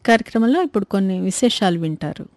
కార్యక్రమంలో ఇప్పుడు కొన్ని విశేషాలు వింటారు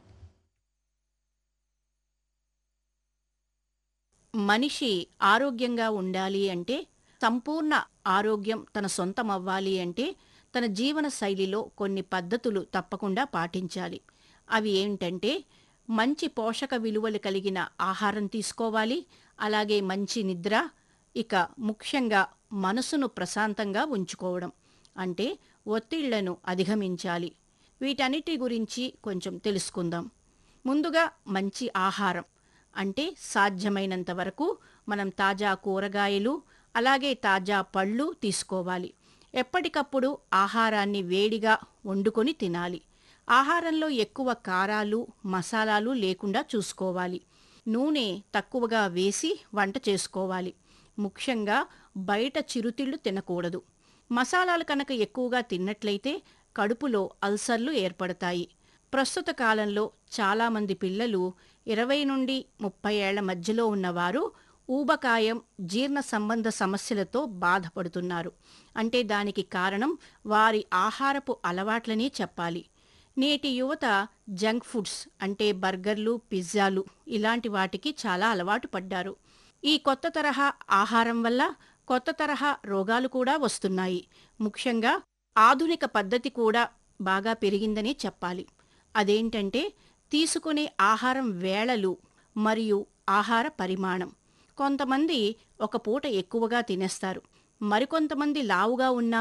మనిషి ఆరోగ్యంగా ఉండాలి అంటే సంపూర్ణ ఆరోగ్యం తన సొంతం అవ్వాలి అంటే తన జీవన శైలిలో కొన్ని పద్ధతులు తప్పకుండా పాటించాలి అవి ఏంటంటే మంచి పోషక విలువలు కలిగిన ఆహారం తీసుకోవాలి అలాగే మంచి నిద్ర ఇక ముఖ్యంగా మనసును ప్రశాంతంగా ఉంచుకోవడం అంటే ఒత్తిళ్లను అధిగమించాలి వీటన్నిటి గురించి కొంచెం తెలుసుకుందాం ముందుగా మంచి ఆహారం అంటే సాధ్యమైనంత వరకు మనం తాజా కూరగాయలు అలాగే తాజా పళ్ళు తీసుకోవాలి ఎప్పటికప్పుడు ఆహారాన్ని వేడిగా వండుకొని తినాలి ఆహారంలో ఎక్కువ కారాలు మసాలాలు లేకుండా చూసుకోవాలి నూనె తక్కువగా వేసి వంట చేసుకోవాలి ముఖ్యంగా బయట చిరుతిళ్ళు తినకూడదు మసాలాలు కనుక ఎక్కువగా తిన్నట్లయితే కడుపులో అల్సర్లు ఏర్పడతాయి ప్రస్తుత కాలంలో చాలామంది పిల్లలు ఇరవై నుండి ముప్పై ఏళ్ల మధ్యలో ఉన్నవారు ఊబకాయం జీర్ణ సంబంధ సమస్యలతో బాధపడుతున్నారు అంటే దానికి కారణం వారి ఆహారపు అలవాట్లనే చెప్పాలి నేటి యువత జంక్ ఫుడ్స్ అంటే బర్గర్లు పిజ్జాలు ఇలాంటి వాటికి చాలా అలవాటు పడ్డారు ఈ కొత్త తరహా ఆహారం వల్ల కొత్త తరహా రోగాలు కూడా వస్తున్నాయి ముఖ్యంగా ఆధునిక పద్ధతి కూడా బాగా పెరిగిందని చెప్పాలి అదేంటంటే తీసుకునే ఆహారం వేళలు మరియు ఆహార పరిమాణం కొంతమంది ఒక పూట ఎక్కువగా తినేస్తారు మరికొంతమంది లావుగా ఉన్న